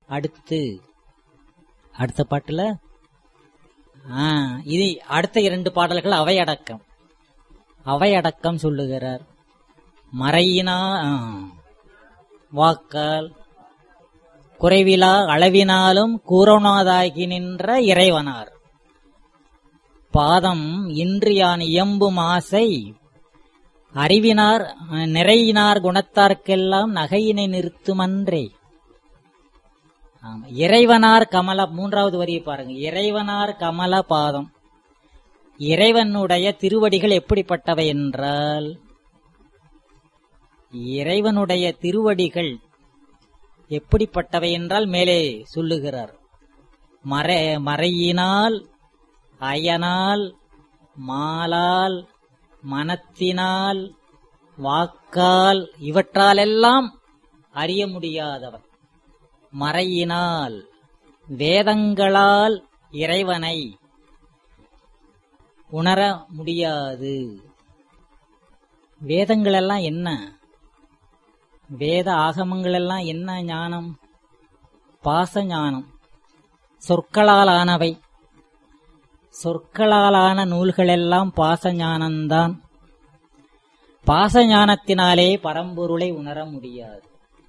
அடுத்து அடுத்த பாட்டுல ஆ, இது அடுத்த இரண்டு பாடல்கள் அவையடக்கம் அவையடக்கம் சொல்லுகிறார் மறையினா ஆ, வாக்கால் குறைவிலா அளவினாலும் கூறனாதாகி நின்ற இறைவனார் பாதம் இன்று யான் இயம்பும் ஆசை அறிவினார் அஹ், நிறையினார் குணத்தார்க்கெல்லாம் நகையினை நிறுத்துமன்றே ஆமா. இறைவனார் கமல மூன்றாவது வரியை பாருங்க இறைவனார் கமல பாதம் இறைவனுடைய திருவடிகள் எப்படிப்பட்டவை என்றால் இறைவனுடைய திருவடிகள் எப்படிப்பட்டவை என்றால் மேலே சொல்லுகிறார் மறை மறையினால் அயனால் மாலால் மனத்தினால் வாக்கால் இவற்றாலெல்லாம் அறிய முடியாதவன் மறையினால் வேதங்களால் இறைவனை உணர முடியாது வேதங்கள் எல்லாம் என்ன வேத ஆகமங்கள் எல்லாம் என்ன ஞானம் பாச ஞானம் சொற்களால் ஆனவை சொற்களாலான நூல்களெல்லாம் பாச ஞானம்தான் பாச ஞானத்தினாலே பரம்பொருளை உணர முடியாது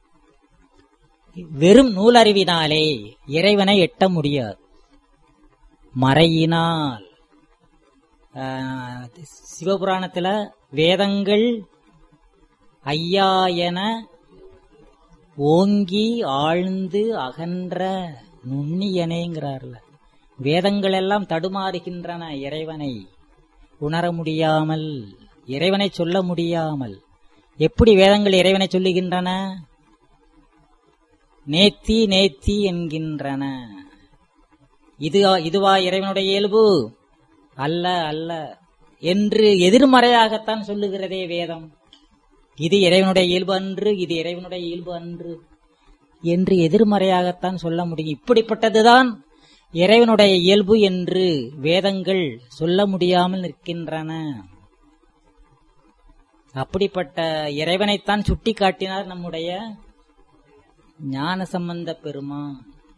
வெறும் நூலறிவினாலே இறைவனை எட்ட முடியாது மறையினால் ஆஹ், சிவபுராணத்துல வேதங்கள் ஐயா என ஓங்கி ஆழ்ந்து அகன்ற நுண்ணியனேங்கிறார்ல வேதங்கள் எல்லாம் தடுமாறுகின்றன இறைவனை உணர முடியாமல் இறைவனை சொல்ல முடியாமல் எப்படி வேதங்கள் இறைவனை சொல்லுகின்றன நேத்தி நேத்தி என்கின்றன இது இதுவா இறைவனுடைய இயல்பு அல்ல அல்ல என்று எதிர்மறையாகத்தான் சொல்லுகிறதே வேதம் இது இறைவனுடைய இயல்பு அன்று இது இறைவனுடைய இயல்பு அன்று என்று எதிர்மறையாகத்தான் சொல்ல முடியும் இப்படிப்பட்டதுதான் இறைவனுடைய இயல்பு என்று வேதங்கள் சொல்ல முடியாமல் நிற்கின்றன அப்படிப்பட்ட இறைவனைத்தான் சுட்டி காட்டினார் நம்முடைய ஞான சம்பந்த பெருமான்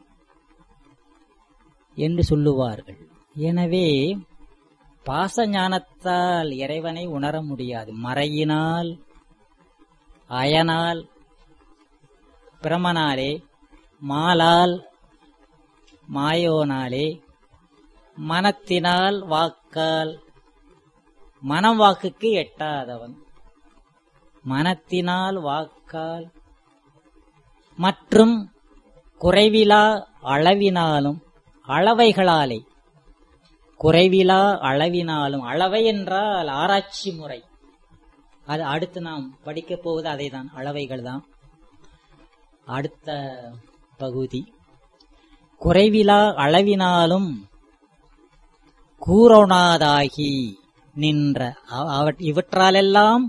என்று சொல்லுவார்கள் எனவே பாச ஞானத்தால் இறைவனை உணர முடியாது மறையினால் அயனால் பிரமனாலே மாலால் மாயோனாலே மனத்தினால் வாக்கால் மனம் வாக்குக்கு எட்டாதவன் மனத்தினால் வாக்கால் மற்றும் குறைவிலா அளவினாலும் அளவைகளாலே குறைவிலா அளவினாலும் அளவை என்றால் ஆராய்ச்சி முறை அது அடுத்து நாம் படிக்கப் போவது அதைதான் அளவைகள் தான் அடுத்த பகுதி குறைவிலா அளவினாலும் கூறொணாதாகி நின்ற அவ- அவற்- இவற்றாலெல்லாம்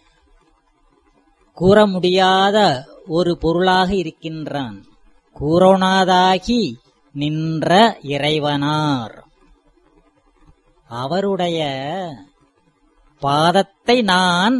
கூற முடியாத ஒரு பொருளாக இருக்கின்றான் கூறொணாதாகி நின்ற இறைவனார் அவருடைய பாதத்தை நான்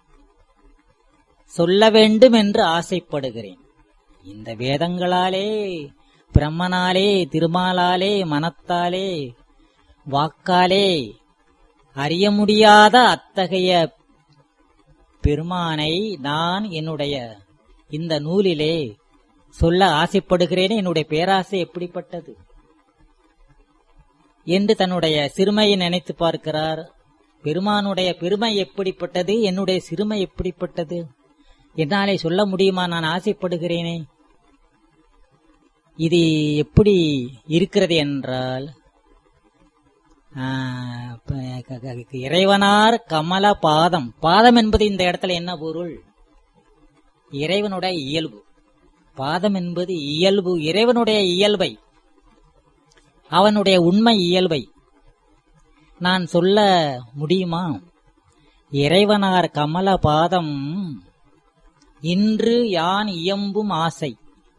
சொல்ல வேண்டும் என்று ஆசைப்படுகிறேன் இந்த வேதங்களாலே பிரம்மனாலே திருமாலாலே மனத்தாலே வாக்காலே அறிய முடியாத அத்தகைய பெருமானை நான் என்னுடைய இந்த நூலிலே சொல்ல ஆசைப்படுகிறேனே என்னுடைய பேராசை எப்படிப்பட்டது என்று தன்னுடைய சிறுமையை நினைத்து பார்க்கிறார் பெருமானுடைய பெருமை எப்படிப்பட்டது என்னுடைய சிறுமை எப்படிப்பட்டது என்னாலே சொல்ல முடியுமா நான் ஆசைப்படுகிறேனே இது எப்படி இருக்கிறது என்றால் ஆஹ், ப- க- க- இறைவனார் கமல பாதம் பாதம் என்பது இந்த இடத்துல என்ன பொருள் இறைவனுடைய இயல்பு பாதம் என்பது இயல்பு இறைவனுடைய இயல்பை அவனுடைய உண்மை இயல்பை நான் சொல்ல முடியுமா இறைவனார் கமல பாதம் இன்று யான் இயம்பும் ஆசை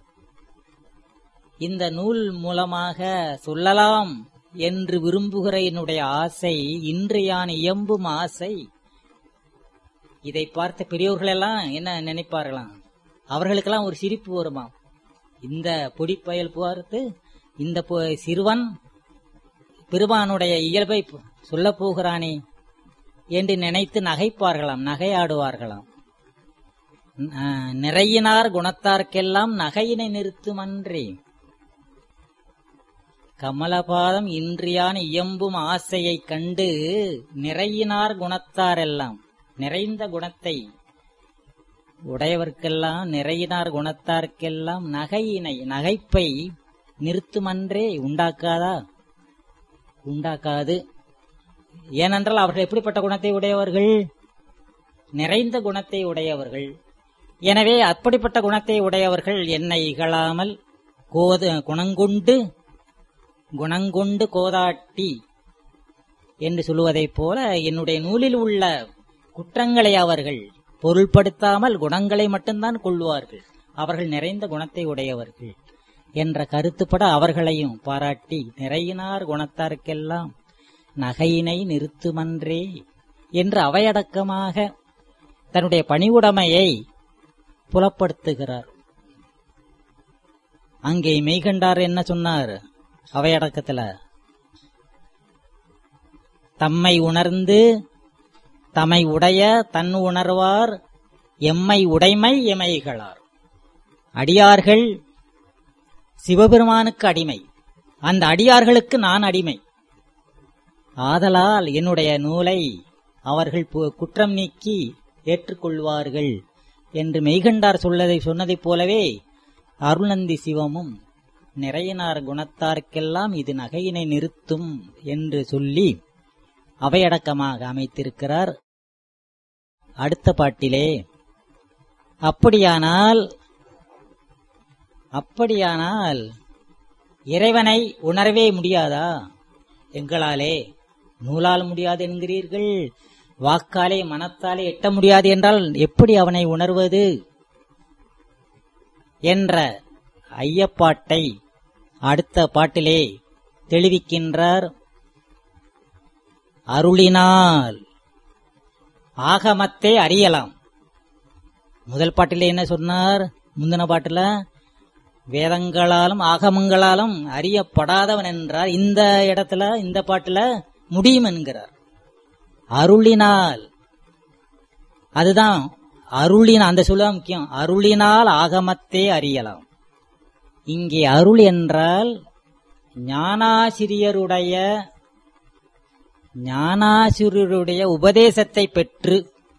இந்த நூல் மூலமாக சொல்லலாம் என்று விரும்புகிற என்னுடைய ஆசை இன்று யான் இயம்பும் ஆசை இதை பார்த்த பெரியோர்கள் எல்லாம் என்ன நினைப்பார்களாம் அவர்களுக்கெல்லாம் ஒரு சிரிப்பு வருமாம் இந்த பொடிப்பயல் பார்த்து இந்த பொ- சிறுவன் பெருமானுடைய இயல்பை சொல்லப் போகிறானே என்று நினைத்து நகைப்பார்களாம் நகையாடுவார்களாம் ந- நிறையினார் குணத்தார்க்கெல்லாம் நகையினை நிறுத்துமன்றே கமலபாதம் இன்றியான இயம்பும் ஆசையைக் கண்டு நிறையினார் குணத்தாரெல்லாம் நிறைந்த குணத்தை உடையவர்க்கெல்லாம் நிறையினார் குணத்தார்க்கெல்லாம் நகையினை நகைப்பை நிறுத்துமன்றே உண்டாக்காதா உண்டாக்காது ஏனென்றால் அவர்கள் எப்படிப்பட்ட குணத்தை உடையவர்கள் நிறைந்த குணத்தை உடையவர்கள் எனவே அப்படிப்பட்ட குணத்தை உடையவர்கள் என்னை இகழாமல் கோது குணங்கொண்டு குணங்கொண்டு கோதாட்டி என்று சொல்லுவதைப் போல என்னுடைய நூலில் உள்ள குற்றங்களை அவர்கள் பொருள்படுத்தாமல் குணங்களை மட்டும்தான் கொள்வார்கள் அவர்கள் நிறைந்த குணத்தை உடையவர்கள் என்ற கருத்துப்பட அவர்களையும் பாராட்டி நிறையினார் குணத்தார்க்கெல்லாம் நகையினை நிறுத்துமன்றே என்று அவையடக்கமாக தன்னுடைய பணிவுடைமையை புலப்படுத்துகிறார் அங்கே மெய்கண்டார் என்ன சொன்னார் அவையடக்கத்துல தம்மை உணர்ந்து தம்மை உடைய தன் உணர்வார் எம்மை உடைமை எமைகளார் அடியார்கள் சிவபெருமானுக்கு அடிமை அந்த அடியார்களுக்கு நான் அடிமை ஆதலால் என்னுடைய நூலை அவர்கள் பு- குற்றம் நீக்கி ஏற்றுக்கொள்வார்கள் என்று மெய்கண்டார் சொல்லதை சொன்னதைப் போலவே அருள்நந்தி சிவமும் நிறையினார் குணத்தார்க்கெல்லாம் இது நகையினை நிறுத்தும் என்று சொல்லி அவையடக்கமாக அமைத்திருக்கிறார் அடுத்த பாட்டிலே அப்படியானால் அப்படியானால் இறைவனை உணரவே முடியாதா எங்களாலே நூலால் முடியாது என்கிறீர்கள் வாக்காலே மனத்தாலே எட்ட முடியாது என்றால் எப்படி அவனை உணர்வது என்ற ஐயப்பாட்டை அடுத்த பாட்டிலே தெளிவிக்கின்றார் அருளினால் ஆகமத்தை அறியலாம் முதல் பாட்டிலே என்ன சொன்னார் முந்தின பாட்டுல வேதங்களாலும் ஆகமங்களாலும் அறியப்படாதவன் என்றார் இந்த இடத்துல இந்த பாட்டுல முடியும் என்கிறார் அருளினால் அதுதான் அருளின அந்த சொல்ல முக்கியம் அருளினால் ஆகமத்தே அறியலாம் இங்கே அருள் என்றால் ஞானாசிரியருடைய ஞானாசிரியருடைய உபதேசத்தை பெற்று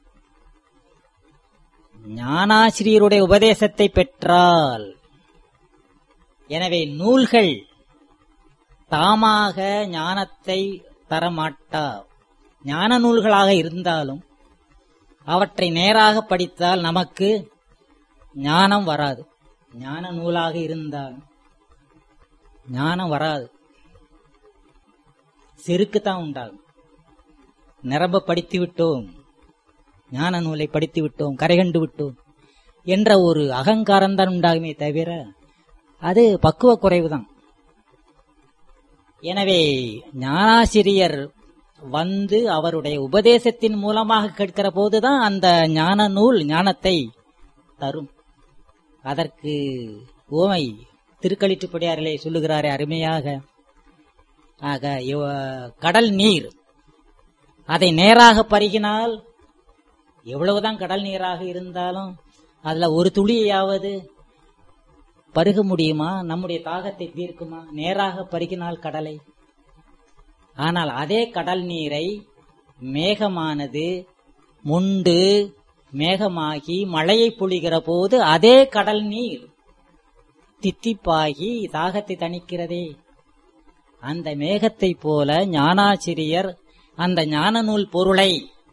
ஞானாசிரியருடைய உபதேசத்தை பெற்றால் எனவே நூல்கள் தாமாக ஞானத்தை தரமாட்டா ஞான நூல்களாக இருந்தாலும் அவற்றை நேராக படித்தால் நமக்கு ஞானம் வராது ஞான நூலாக இருந்தால் ஞானம் வராது செருக்குத்தான் உண்டாகும் நிரம்ப படித்து விட்டோம் ஞான நூலை படித்து விட்டோம் கரைகண்டு விட்டோம் என்ற ஒரு அகங்காரம் தான் உண்டாகுமே தவிர அது பக்குவ குறைவுதான் எனவே ஞானாசிரியர் வந்து அவருடைய உபதேசத்தின் மூலமாக கேட்கிற போதுதான் அந்த ஞான நூல் ஞானத்தை தரும் அதற்கு ஓமை திருக்களிட்டுப்படியாரிலே சொல்லுகிறாரே அருமையாக ஆக இவ- கடல் நீர் அதை நேராக பருகினால் எவ்வளவுதான் கடல் நீராக இருந்தாலும் அதுல ஒரு துளியாவது பருக முடியுமா நம்முடைய தாகத்தை தீர்க்குமா நேராக பருகினால் கடலை ஆனால் அதே கடல் நீரை மேகமானது முண்டு மேகமாகி மழையை பொழிகிற போது அதே கடல் நீர் தித்திப்பாகி தாகத்தை தணிக்கிறதே அந்த மேகத்தைப் போல ஞானாசிரியர் அந்த ஞான நூல் பொருளை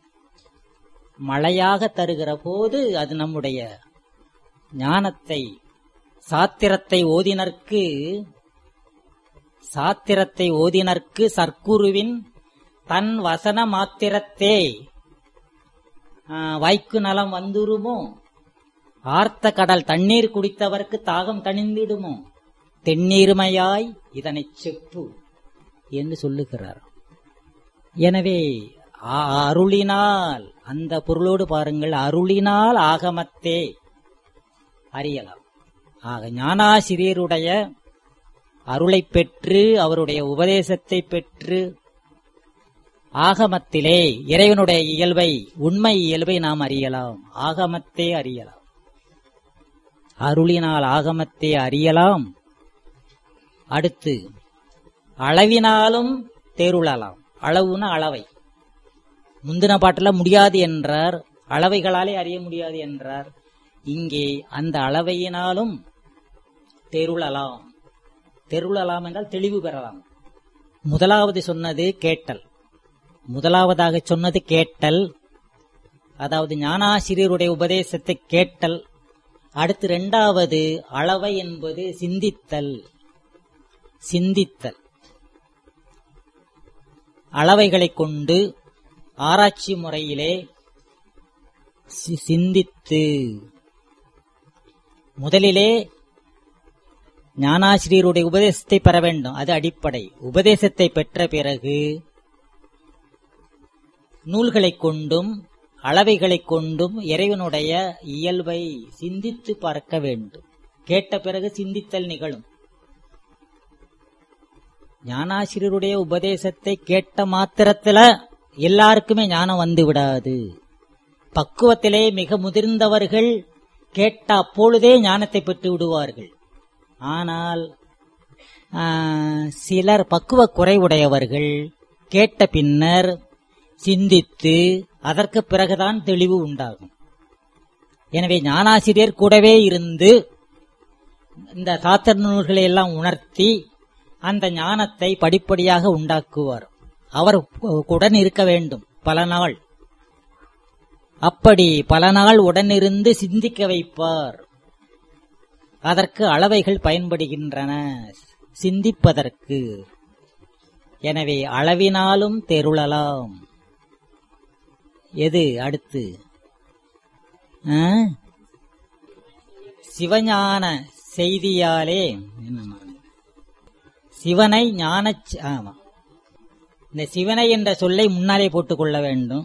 மழையாக தருகிற போது அது நம்முடைய ஞானத்தை சாத்திரத்தை ஓதினர்க்கு சாத்திரத்தை ஓதினர்க்கு சர்க்குருவின் தன் வசன மாத்திரத்தே ஆ, வாய்க்கு நலம் வந்துருமோ ஆர்த்த கடல் தண்ணீர் குடித்தவர்க்கு தாகம் தணிந்திடுமோ தென்னீர்மையாய் இதனைச் செப்பு என்று சொல்லுகிறார் எனவே அ- அருளினால் அந்த பொருளோடு பாருங்கள் அருளினால் ஆகமத்தே அறியலாம் ஆக ஞானாசிரியருடைய அருளைப் பெற்று அவருடைய உபதேசத்தை பெற்று ஆகமத்திலே இறைவனுடைய இயல்பை உண்மை இயல்பை நாம் அறியலாம் ஆகமத்தே அறியலாம் அருளினால் ஆகமத்தை அறியலாம் அடுத்து அளவினாலும் தேருளலாம் அளவுன அளவை முந்தின பாட்டுல முடியாது என்றார் அளவைகளாலே அறிய முடியாது என்றார் இங்கே அந்த அளவையினாலும் தெருளலாம் தெருளலாம் என்றால் தெளிவு பெறலாம் முதலாவது சொன்னது கேட்டல் முதலாவதாக சொன்னது கேட்டல் அதாவது ஞானாசிரியருடைய உபதேசத்தை கேட்டல் அடுத்து இரண்டாவது அளவை என்பது சிந்தித்தல் சிந்தித்தல் அளவைகளைக் கொண்டு ஆராய்ச்சி முறையிலே சி- சிந்தித்து முதலிலே ஞானாசிரியருடைய உபதேசத்தை பெற வேண்டும் அது அடிப்படை உபதேசத்தை பெற்ற பிறகு நூல்களைக் கொண்டும் அளவைகளைக் கொண்டும் இறைவனுடைய இயல்பை சிந்தித்து பார்க்க வேண்டும் கேட்ட பிறகு சிந்தித்தல் நிகழும் ஞானாசிரியருடைய உபதேசத்தை கேட்ட மாத்திரத்துல எல்லாருக்குமே ஞானம் வந்து விடாது பக்குவத்திலே மிக முதிர்ந்தவர்கள் கேட்ட அப்பொழுதே ஞானத்தை பெற்று விடுவார்கள் ஆனால் ஆ, சிலர் பக்குவ குறைவுடையவர்கள் கேட்ட பின்னர் சிந்தித்து அதற்கு பிறகுதான் தெளிவு உண்டாகும் எனவே ஞானாசிரியர் கூடவே இருந்து இந்த சாத்திர நூல்களை எல்லாம் உணர்த்தி அந்த ஞானத்தை படிப்படியாக உண்டாக்குவார் அவர் உடன் இருக்க வேண்டும் பல நாள் அப்படி பல நாள் உடனிருந்து சிந்திக்க வைப்பார் அதற்கு அளவைகள் பயன்படுகின்றன சிந்திப்பதற்கு எனவே அளவினாலும் தெருளலாம் எது அடுத்து ஆ? சிவஞான செய்தியாலே என்னம்மா? சிவனை ஞான ஆமா இந்த சிவனை என்ற சொல்லை முன்னாலே போட்டுக் கொள்ள வேண்டும்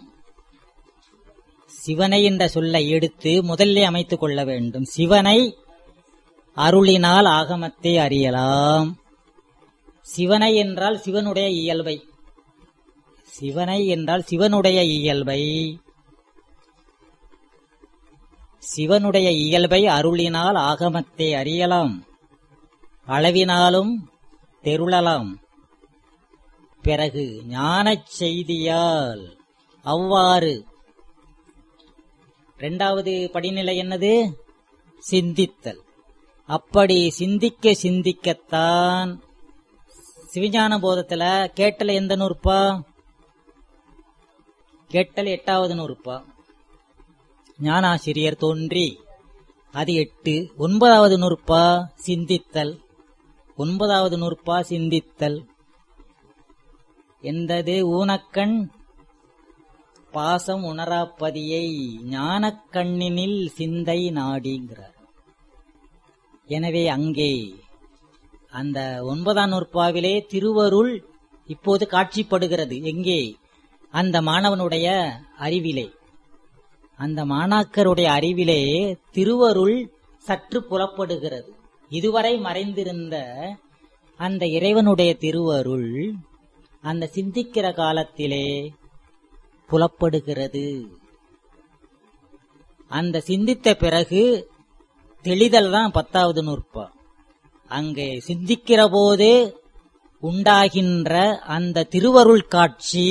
சிவனை என்ற சொல்லை எடுத்து முதல்லே அமைத்துக் கொள்ள வேண்டும் சிவனை அருளினால் ஆகமத்தை அறியலாம் சிவனை என்றால் சிவனுடைய இயல்பை சிவனை என்றால் சிவனுடைய இயல்பை சிவனுடைய இயல்பை அருளினால் ஆகமத்தை அறியலாம் அளவினாலும் தெருளலாம் பிறகு ஞானச் செய்தியால் அவ்வாறு இரண்டாவது படிநிலை என்னது சிந்தித்தல் அப்படி சிந்திக்க சிந்திக்கத்தான் சிவஞான போதத்துல கேட்டல எந்த நூறுப்பா கேட்டல் எட்டாவது நூறுப்பா ஞானாசிரியர் தோன்றி அது எட்டு ஒன்பதாவது நூறுப்பா சிந்தித்தல் ஒன்பதாவது நூறுப்பா சிந்தித்தல் எந்தது ஊனக்கண் பாசம் உணராப்பதியை ஞானக் கண்ணினில் சிந்தை நாடிங்கிறார் எனவே அங்கே அந்த ஒன்பதாம் நூற்பாவிலே திருவருள் இப்போது காட்சிப்படுகிறது எங்கே அந்த மாணவனுடைய அறிவிலே அந்த மாணாக்கருடைய அறிவிலே திருவருள் சற்று புலப்படுகிறது இதுவரை மறைந்திருந்த அந்த இறைவனுடைய திருவருள் அந்த சிந்திக்கிற காலத்திலே புலப்படுகிறது அந்த சிந்தித்த பிறகு தெளிதல் தான் பத்தாவது நூற்பா அங்கே சிந்திக்கிற போது உண்டாகின்ற அந்த திருவருள் காட்சி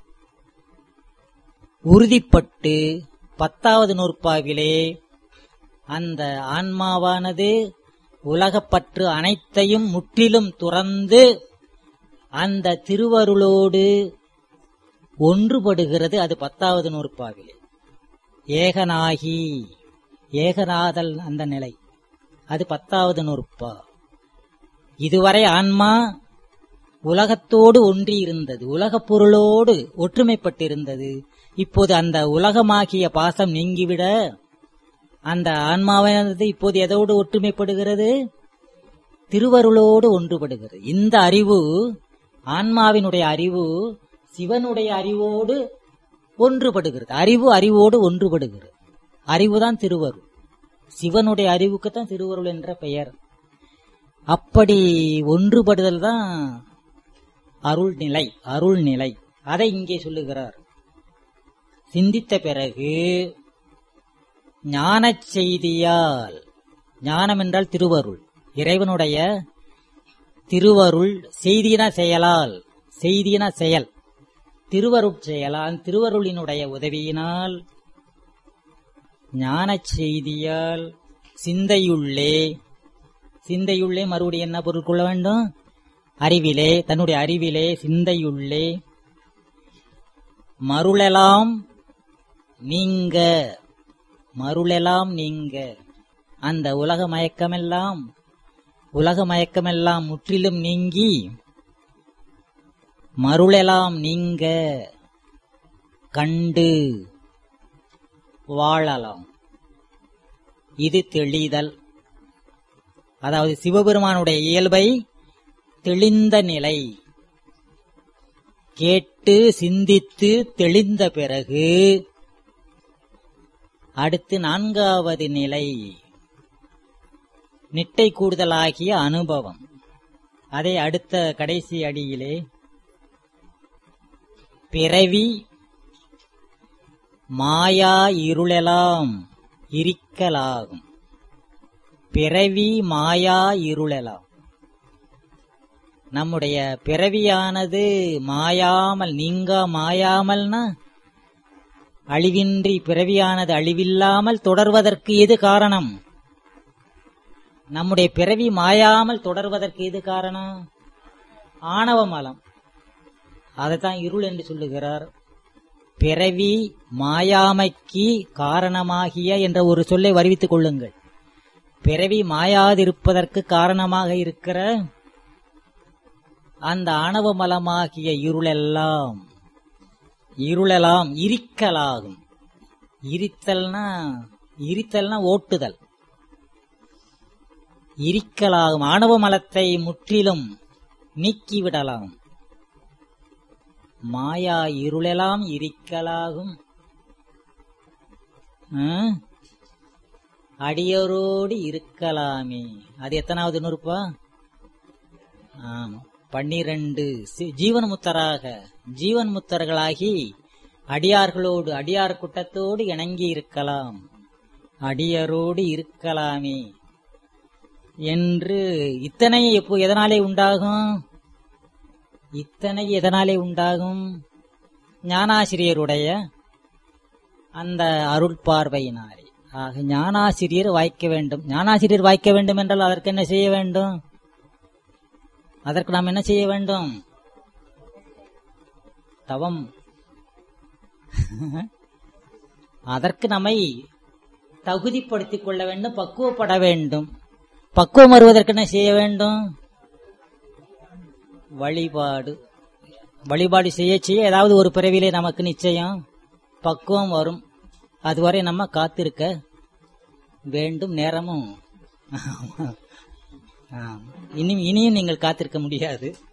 உறுதிப்பட்டு பத்தாவது நூற்பாவிலே அந்த ஆன்மாவானது உலகப்பற்று அனைத்தையும் முற்றிலும் துறந்து அந்த திருவருளோடு ஒன்றுபடுகிறது அது பத்தாவது நூற்பாவிலே ஏகனாகி ஏகநாதல் அந்த நிலை அது பத்தாவது நூற்பா இதுவரை ஆன்மா உலகத்தோடு ஒன்றி இருந்தது உலகப் பொருளோடு ஒற்றுமைப்பட்டிருந்தது இப்போது அந்த உலகமாகிய பாசம் நீங்கிவிட அந்த ஆன்மாவானது இப்போது எதோடு ஒற்றுமைப்படுகிறது திருவருளோடு ஒன்றுபடுகிறது இந்த அறிவு ஆன்மாவினுடைய அறிவு சிவனுடைய அறிவோடு ஒன்றுபடுகிறது அறிவு அறிவோடு ஒன்றுபடுகிறது அறிவுதான் திருவருள் சிவனுடைய அறிவுக்கு தான் திருவருள் என்ற பெயர் அப்படி ஒன்றுபடுதல் தான் அருள் நிலை அருள் நிலை அதை இங்கே சொல்லுகிறார் சிந்தித்த பிறகு ஞானச் செய்தியால் ஞானம் என்றால் திருவருள் இறைவனுடைய திருவருள் செய்தின செயலால் செய்தின செயல் திருவருட் செயலால் திருவருளினுடைய உதவியினால் ஞானச் செய்தியால் சிந்தையுள்ளே சிந்தையுள்ளே மறுபடியும் என்ன பொருள் கொள்ள வேண்டும் அறிவிலே தன்னுடைய அறிவிலே சிந்தையுள்ளே மருளெல்லாம் நீங்க மருளெல்லாம் நீங்க அந்த உலக மயக்கமெல்லாம் உலக மயக்கமெல்லாம் முற்றிலும் நீங்கி மருளெல்லாம் நீங்க கண்டு வாழலாம் இது தெளிதல் அதாவது சிவபெருமானுடைய இயல்பை தெளிந்த நிலை கேட்டு சிந்தித்து தெளிந்த பிறகு அடுத்து நான்காவது நிலை நிட்டை கூடுதலாகிய அனுபவம் அதை அடுத்த கடைசி அடியிலே பிறவி மாயா இருளெலாம் இருக்கலாகும் பிறவி மாயா இருளெலாம் நம்முடைய பிறவியானது மாயாமல் நீங்க மாயாமல்னா அழிவின்றி பிறவியானது அழிவில்லாமல் தொடர்வதற்கு எது காரணம் நம்முடைய பிறவி மாயாமல் தொடர்வதற்கு எது காரணம் ஆணவ மலம் அதைத்தான் இருள் என்று சொல்லுகிறார் பிறவி மாயாமைக்கு காரணமாகிய என்ற ஒரு சொல்லை வருவித்துக் கொள்ளுங்கள் பிறவி மாயாதிருப்பதற்கு காரணமாக இருக்கிற அந்த ஆணவ மலமாகிய இருளெல்லாம் இருளெல்லாம் இருக்கலாகும் இருத்தல்னா இருத்தல்னா ஓட்டுதல் இருக்கலாகும் ஆணவ மலத்தை முற்றிலும் நீக்கிவிடலாம் மாயா இருளெல்லாம் இருக்கலாகும் ஆ? அடியோரோடு இருக்கலாமே அது எத்தனாவது நூறுப்பா ஆமா பன்னிரண்டு சி- ஜீவன் முத்தராக ஜீவன் முத்தர்களாகி அடியார்களோடு அடியார் கூட்டத்தோடு இணங்கி இருக்கலாம் அடியரோடு இருக்கலாமே என்று இத்தனை எப்போ எதனாலே உண்டாகும் இத்தனை எதனாலே உண்டாகும் ஞானாசிரியருடைய அந்த அருட்பார்வையினாலே ஆக ஞானாசிரியர் வாய்க்க வேண்டும் ஞானாசிரியர் வாய்க்க வேண்டும் என்றால் அதற்கு என்ன செய்ய வேண்டும் அதற்கு நாம் என்ன செய்ய வேண்டும் தவம் அதற்கு நம்மை தகுதிப்படுத்திக் கொள்ள வேண்டும் பக்குவப்பட வேண்டும் பக்குவம் வருவதற்கு என்ன செய்ய வேண்டும் வழிபாடு வழிபாடு செய்ய செய்ய ஏதாவது ஒரு பிறவிலே நமக்கு நிச்சயம் பக்குவம் வரும் அதுவரை நம்ம காத்திருக்க வேண்டும் நேரமும் ஆம். இனி இனியும் நீங்கள் காத்திருக்க முடியாது